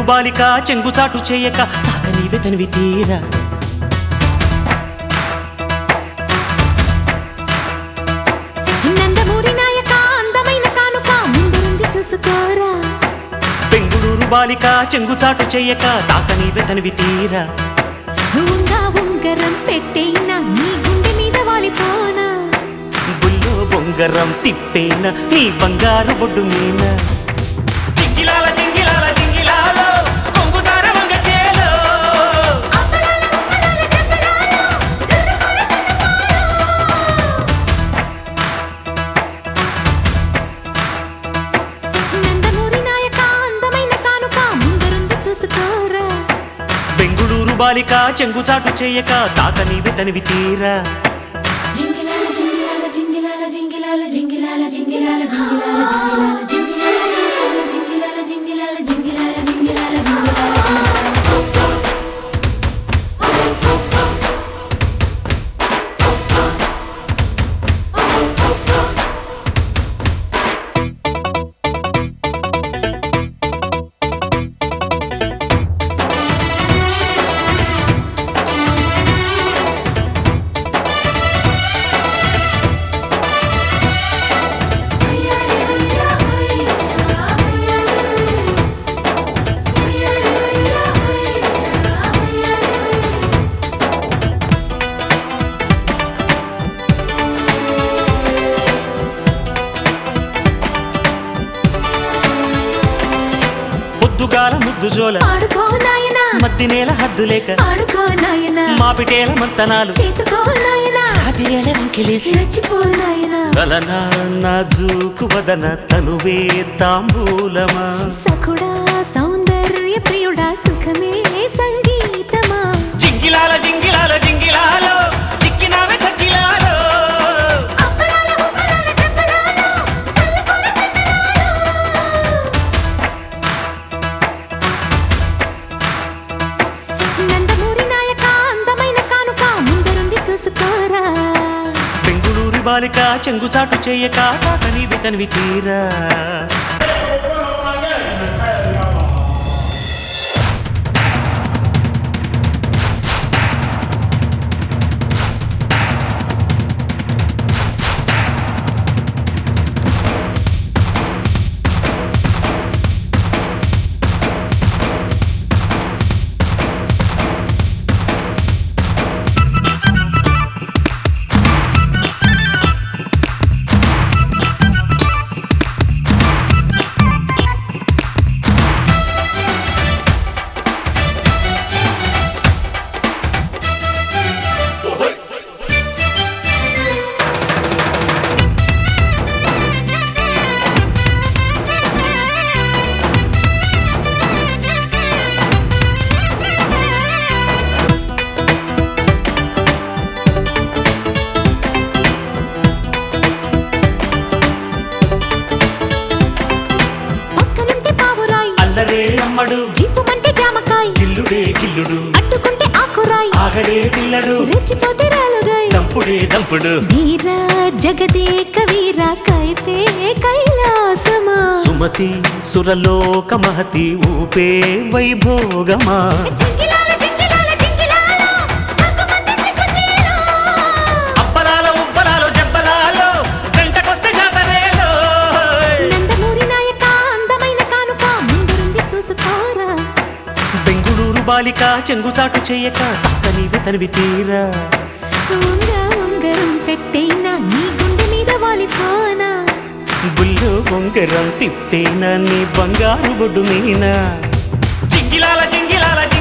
బాలిక చెంగుచాటు చేయక తాక నీవే తనివి తీరా నందమూరి నాయక అందమైన కానుక ముందుంది చూసుకోరా బెంగుళూరు బాలిక చెంగుచాటు చేయక తాక నీవే తనివి తీరా ఉంగా ఉంగరం పెట్టేనా నీ గుండె మీద వాలిపోనా బుల్లో బొంగరం తిప్పేన నీ బంగారు బొడ్డు మీన జింగిలాల జింగిలాల జింగిలాలో కొంగుజార వంగ చేలో అప్పలాల ఉప్పలాల జంపలాల జుర్రుకోర జుర్రుకోర నందమూరి నాయక అందమైన కానుక ముందరుంది చూసుకోరా బెంగుళూరు బాలిక చెంగుచాటు చేయక తాక నీవే తనివి తీరా జింగిలాల జింగిలాల జింగిలాల జింగిలాల జింగిలాల జింగిలాల జింగిలాల జింగిలాల జింగిలాల జింగిలాల జింగిలాల జింగిలాల జింగిలాల జింగిలాల పొద్దుగాల ముద్దు జోల ఆడుకో నాయనా మద్ది నేల హద్దు లేక ఆడుకో నాయనా మాపిటేల మంతనాలు చేసుకో నాయనా అదిరేళ వంకిలేసి రెచ్చిపో నాయనా గలన నాజూకు వదన తనువే తాంబూలమా సఖుడా సౌందర్య ప్రియుడా సుఖమే సంగీతమా జింగిలాల జింగిలాల జింగిలాలో చిక్కినావే చక్కిలాలో అప్పలాల ఉప్పలాల జంపలాల చల్లకొర నందమూరి నాయక అందమైన కానుక ముందరుంది చూసుకోరా బెంగుళూరు బాలిక చెంగుచాటు చేయక తాక నీవే తనివి తీరా పక్కనుంటే పావురాయి అల్లరే అమ్మడు జివ్వుమంటే జామకాయ గిల్లుడే గిల్లుడు అడ్డుకుంటే ఆకురాయి ఆగడే పిల్లడు రెచ్చిపోతే రాలుగాయి దంపుడే దంపుడు వీరా జగదేక వీరా కైపే కైలాసమా సుమతి సురలోక మహతి ఊపే వైభోగమా జింగిలాల జింగిలాల జింగిలాల రంగుమంది సిగ్గుచీరా. అప్పలాల ఉప్పలాలు జబ్బలాలో జంటకొస్తే జాతరేలో నందమూరి నాయక అందమైన కానుక ముందుంది చూసుకోరా బెంగుళూరు బాలిక చెంగుచాటు చేయక తాక నీవే తనివి తీరా ఉంగ ఉంగరం పెట్టైనా నీ గుండె మీద వాలిపోనా బుల్లో బొంగరం తిప్పేనా నీ బంగారు బొడ్డు మీనా జింగిలాల జింగిలాల జింగిలాల